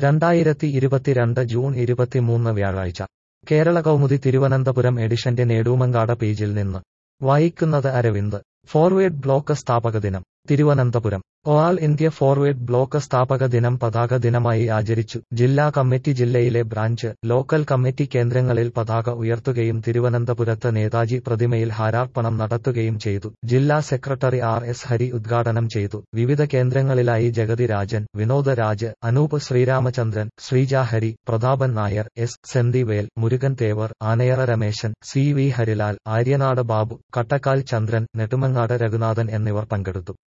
രണ്ടായിരത്തി ഇരുപത്തിരണ്ട് ജൂൺ ഇരുപത്തിമൂന്ന് വ്യാഴാഴ്ച കേരള കൗമുദി തിരുവനന്തപുരം എഡിഷന്റെ നേടൂമങ്കാട പേജിൽ നിന്ന് വായിക്കുന്നത് അരവിന്ദ് ഫോർവേഡ് ബ്ലോക്ക് സ്ഥാപക ദിനം Thiruvananthapuram all India forward block സ്ഥാപക ദിനം പതാക ദിനമായി ആചരിച്ചു ജില്ലാ കമ്മിറ്റി ജില്ലയിലെ ബ്രാഞ്ച് ലോക്കൽ കമ്മിറ്റി കേന്ദ്രങ്ങളിൽ പതാക ഉയർത്തുകയും തിരുവനന്തപുരത്ത് നേതാജി പ്രതിമയിൽ ഹാരാർപ്പണം നടത്തുകയും ചെയ്തു ജില്ലാ സെക്രട്ടറി ആർ എസ് ഹരി ഉദ്ഘാടനം ചെയ്തു വിവിധ കേന്ദ്രങ്ങളിലായി Jagathy Rajan Vinoda Raj Anoop Sreeramachandran Sreeja Hari Prathapan Nair S Senthivel Murugan Thevar Anayara Rameshan C V Harilal Aryanad Babu Kattakkal Chandran Nedumangad Raghunathan എന്നിവർ പങ്കെടുത്തു